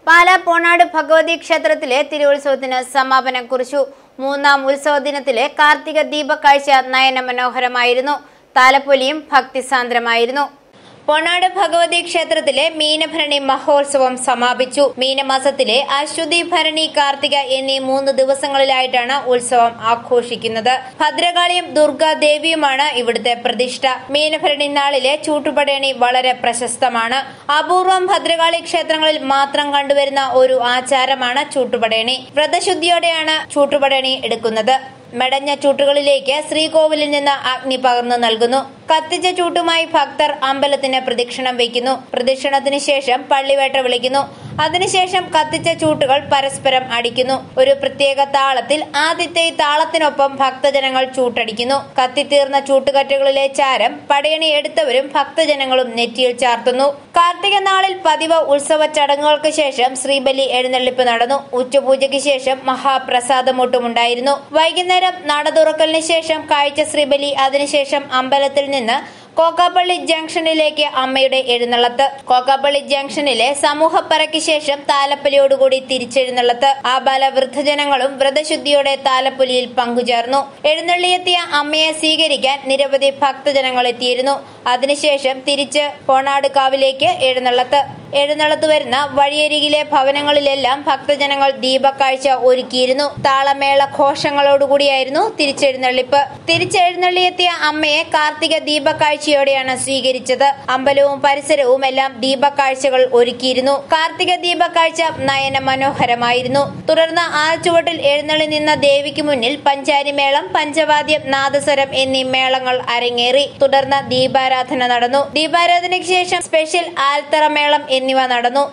പാലാ പോണാട് ഭഗവതി ക്ഷേത്രത്തിലെ തിരുവുത്സവത്തിന് സമാപനം കുറിച്ചു മൂന്നാം ഉത്സവ ദിനത്തിലെ കാർത്തിക ദീപക്കാഴ്ച നയന മനോഹരമായിരുന്നു താലപ്പൊലിയും ഭക്തിസാന്ദ്രമായിരുന്നു പൊന്നാട് ഭഗവതി ക്ഷേത്രത്തിലെ മീനഭരണി മഹോത്സവം സമാപിച്ചു മീനമാസത്തിലെ അശ്വതി ഭരണി കാർത്തിക എന്നീ മൂന്ന് ദിവസങ്ങളിലായിട്ടാണ് ഉത്സവം ആഘോഷിക്കുന്നത് ഭദ്രകാളിയും ദുർഗാദേവിയുമാണ് ഇവിടുത്തെ പ്രതിഷ്ഠ മീനഭരണി നാളിലെ ചൂട്ടുപടയണി വളരെ പ്രശസ്തമാണ് അപൂർവം ഭദ്രകാളി ക്ഷേത്രങ്ങളിൽ മാത്രം കണ്ടുവരുന്ന ഒരു ആചാരമാണ് ചൂട്ടുപടയണി വ്രതശുദ്ധിയോടെയാണ് ചൂട്ടുപടയണി എടുക്കുന്നത് മെടഞ്ഞ ചൂട്ടുകളിലേക്ക് ശ്രീകോവിലിൽ നിന്ന് അഗ്നി പകർന്നു നൽകുന്നു കത്തിച്ച ചൂട്ടുമായി ഭക്തർ അമ്പലത്തിന് പ്രദക്ഷിണം വയ്ക്കുന്നു പ്രദക്ഷിണത്തിന് ശേഷം പള്ളിവേട്ട വിളിക്കുന്നു അതിനുശേഷം കത്തിച്ച ചൂട്ടുകൾ പരസ്പരം അടിക്കുന്നു ഒരു പ്രത്യേക താളത്തിൽ ആദ്യത്തെ താളത്തിനൊപ്പം ഭക്തജനങ്ങൾ ചൂട്ടടിക്കുന്നു കത്തിത്തീർന്ന ചൂട്ടുകറ്റകളിലെ ചാരം പടയണി എടുത്തവരും ഭക്തജനങ്ങളും നെറ്റിയിൽ ചാർത്തുന്നു കാർത്തിക നാളിൽ പതിവ് ഉത്സവ ചടങ്ങുകൾക്ക് ശേഷം ശ്രീബലി എഴുന്നള്ളിപ്പ് നടന്നു ഉച്ചപൂജയ്ക്ക് ശേഷം മഹാപ്രസാദമൂട്ടുമുണ്ടായിരുന്നു വൈകുന്നേരം നട തുറക്കലിന് ശേഷം കാഴ്ച ശ്രീബലി അതിനുശേഷം അമ്പലത്തിൽ നിന്ന് കോക്കാപ്പള്ളി ജംഗ്ഷനിലേക്ക് അമ്മയുടെ എഴുന്നള്ളത്ത് കോക്കാപ്പള്ളി ജംഗ്ഷനിലെ സമൂഹപ്പറയ്ക്ക് ശേഷം താലപ്പൊലിയോടുകൂടി തിരിച്ചെഴുന്നള്ളത്ത് ആബാല വൃദ്ധജനങ്ങളും വ്രതശുദ്ധിയോടെ താലപ്പൊലിയിൽ പങ്കുചേർന്നു എഴുന്നള്ളിയെത്തിയ അമ്മയെ സ്വീകരിക്കാൻ നിരവധി ഭക്തജനങ്ങൾ എത്തിയിരുന്നു അതിനുശേഷം തിരിച്ച് പോണാട് കാവിലേക്ക് എഴുന്നള്ളത്ത് എഴുന്നള്ളത്ത് വരുന്ന വഴിയരികിലെ ഭവനങ്ങളിലെല്ലാം ഭക്തജനങ്ങൾ ദീപക്കാഴ്ച ഒരുക്കിയിരുന്നു താളമേള ഘോഷങ്ങളോടുകൂടിയായിരുന്നു തിരിച്ചെഴുന്നള്ളിപ്പ് തിരിച്ചെഴുന്നള്ളിയെത്തിയ അമ്മയെ കാർത്തിക ദീപക്കാഴ്ചയോടെയാണ് സ്വീകരിച്ചത് അമ്പലവും പരിസരവും എല്ലാം ദീപക്കാഴ്ചകൾ ഒരുക്കിയിരുന്നു കാർത്തിക ദീപക്കാഴ്ച നയന മനോഹരമായിരുന്നു തുടർന്ന് ആൽച്ചുവട്ടിൽ എഴുന്നള്ളി നിന്ന ദേവിക്ക് മുന്നിൽ പഞ്ചാരിമേളം പഞ്ചവാദ്യം നാദസ്വരം എന്നീ മേളങ്ങൾ അരങ്ങേറി തുടർന്ന് ദീപാരാധന നടന്നു ദീപാരാധനയ്ക്ക് ശേഷം സ്പെഷ്യൽ ആൽത്തറമേളം എന്നിവ നടന്നു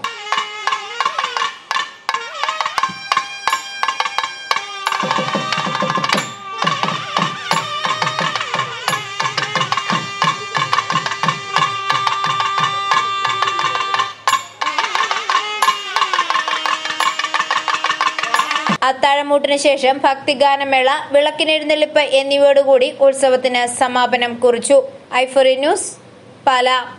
അത്താഴമൂട്ടിന് ശേഷം ഭക്തിഗാനമേള വിളക്കിനെഴുന്നള്ളിപ്പ് എന്നിവയോടുകൂടി ഉത്സവത്തിന് സമാപനം കുറിച്ചു ഐഫറി ന്യൂസ് പാല